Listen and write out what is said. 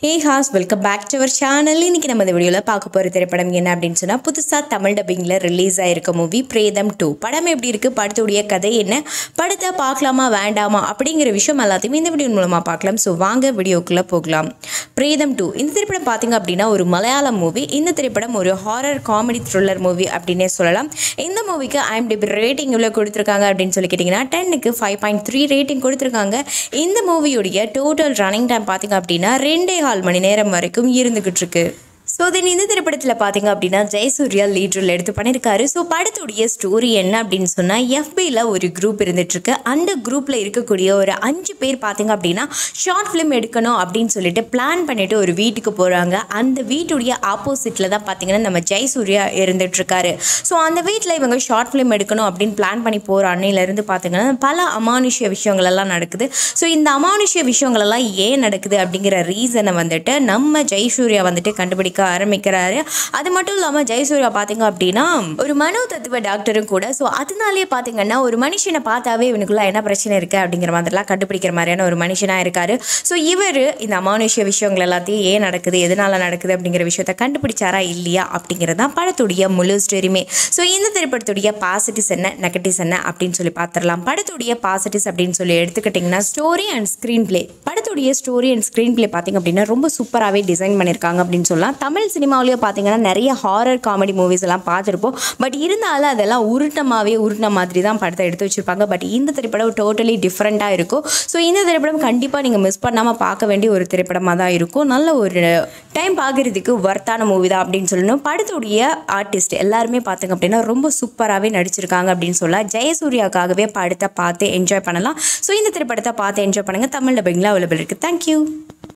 ஹே ஹாஸ் welcome back to our channel இன்னைக்கு நம்ம இந்த வீடியோவில் பார்க்க போகிற திரைப்படம் என்ன அப்படின்னு சொன்னால் புதுசாக தமிழ் டப்பிங்கில் ரிலீஸ் ஆயிருக்க மூவி பிரேதம் டூ படம் எப்படி இருக்குது படத்துடைய கதை என்ன படத்தை பார்க்கலாமா வேண்டாமா அப்படிங்கிற விஷயம் எல்லாத்தையுமே இந்த வீடியோ மூலமாக பார்க்கலாம் ஸோ வாங்க வீடியோக்குள்ளே போகலாம் பிரேதம் டூ இந்த திரைப்படம் பார்த்தீங்க அப்படின்னா ஒரு மலையாளம் மூவி இந்த திரைப்படம் ஒரு ஹாரர் காமெடி த்ரில்லர் மூவி அப்படின்னே சொல்லலாம் இந்த மூவிக்கு ஐஎம்டிபி ரேட்டிங் இவ்வளோ கொடுத்துருக்காங்க அப்படின்னு சொல்லி கேட்டிங்கன்னா டென்னுக்கு ஃபைவ் பாயிண்ட் த்ரீ ரேட்டிங் கொடுத்துருக்காங்க இந்த மூவியுடைய டோட்டல் ரன்னிங் டைம் பார்த்தீங்க அப்படின்னா ரெண்டே கால் மணி நேரம் வரைக்கும் இருந்துகிட்டு இருக்கு ஸோ தென் இந்த திரைப்படத்தில் பார்த்தீங்க அப்படின்னா ஜெயசூர்யா லீட் ரோல் எடுத்து பண்ணியிருக்காரு ஸோ படத்துடைய ஸ்டோரி என்ன அப்படின்னு சொன்னால் எஃபியில் ஒரு குரூப் இருந்துகிட்ருக்கு அந்த குரூப்பில் இருக்கக்கூடிய ஒரு அஞ்சு பேர் பார்த்தீங்க அப்படின்னா ஷார்ட் ஃபிலிம் எடுக்கணும் அப்படின்னு சொல்லிட்டு பிளான் பண்ணிட்டு ஒரு வீட்டுக்கு போகிறாங்க அந்த வீட்டுடைய ஆப்போசிட்டில் தான் பார்த்தீங்கன்னா நம்ம ஜெயசூர்யா இருந்துகிட்ருக்காரு ஸோ அந்த வீட்டில் இவங்க ஷார்ட் ஃபிலிம் எடுக்கணும் அப்படின்னு பிளான் பண்ணி போகிற அன்னையிலேருந்து பார்த்தீங்கன்னா பல அமானுஷ்ய விஷயங்கள் எல்லாம் நடக்குது ஸோ இந்த அமானுஷ்ய விஷயங்கள் எல்லாம் ஏன் நடக்குது அப்படிங்கிற ரீசனை வந்துட்டு நம்ம ஜெயசூர்யா வந்துட்டு கண்டுபிடிக்க ஆரம்பிக்கிறாரு அது மட்டும் இல்லாமல் ஜெயசூர்யா பார்த்தீங்க அப்படின்னா ஒரு மனோ தத்துவ டாக்டரும் கூட ஸோ அதனாலேயே பார்த்தீங்கன்னா ஒரு மனுஷனை பார்த்தாவே இவனுக்குள்ள என்ன பிரச்சனை இருக்குது அப்படிங்கிற மாதிரிலாம் கண்டுபிடிக்கிற மாதிரியான ஒரு மனுஷனாக இருக்காரு ஸோ இவர் இந்த அமானுஷ்ய விஷயங்கள் எல்லாத்தையும் ஏன் நடக்குது எதனால் நடக்குது அப்படிங்கிற விஷயத்த கண்டுபிடிச்சாரா இல்லையா அப்படிங்கிறது தான் படத்துடைய முழு ஸ்டோரியுமே ஸோ இந்த திரைப்படத்துடைய பாசிட்டிவ்ஸ் என்ன நெகட்டிவ்ஸ் என்ன அப்படின்னு சொல்லி பார்த்துடலாம் படத்துடைய பாசிட்டிவ்ஸ் அப்படின்னு சொல்லி எடுத்துக்கிட்டிங்கன்னா ஸ்டோரி அண்ட் ஸ்க்ரீன் பிளே படத்துடைய ஸ்டோரி அண்ட் ஸ்க்ரீன் பிளே பார்த்தீங்க அப்படின்னா ரொம்ப சூப்பராகவே டிசைன் பண்ணியிருக்காங்க அப்படின்னு சொல்லலாம் தமிழ் சினிமாவிலேயே பார்த்தீங்கன்னா நிறைய ஹாரர் காமெடி மூவிஸ் எல்லாம் பார்த்துருப்போம் பட் இருந்தாலும் அதெல்லாம் உருட்டமாகவே உருட்டின மாதிரி தான் படத்தை எடுத்து வச்சுருப்பாங்க பட் இந்த திரைப்படம் டோட்டலி டிஃப்ரெண்ட்டாக இருக்கும் ஸோ இந்த திரைப்படம் கண்டிப்பாக நீங்கள் மிஸ் பண்ணாமல் பார்க்க வேண்டிய ஒரு திரைப்படமாக தான் இருக்கும் நல்ல ஒரு டைம் பார்க்குறதுக்கு ஒர்த்தான மூவி தான் அப்படின்னு சொல்லணும் படத்துடைய ஆர்டிஸ்ட் எல்லாருமே பார்த்தீங்க அப்படின்னா ரொம்ப சூப்பராகவே நடிச்சிருக்காங்க அப்படின்னு சொல்லலாம் ஜெயசூர்யாக்காகவே படத்தை பார்த்து என்ஜாய் பண்ணலாம் ஸோ இந்த திரைப்படத்தை பார்த்து என்ஜாய் பண்ணுங்கள் தமிழ் டப்பிங்கில் அவைலபிள் இருக்குது தேங்க்யூ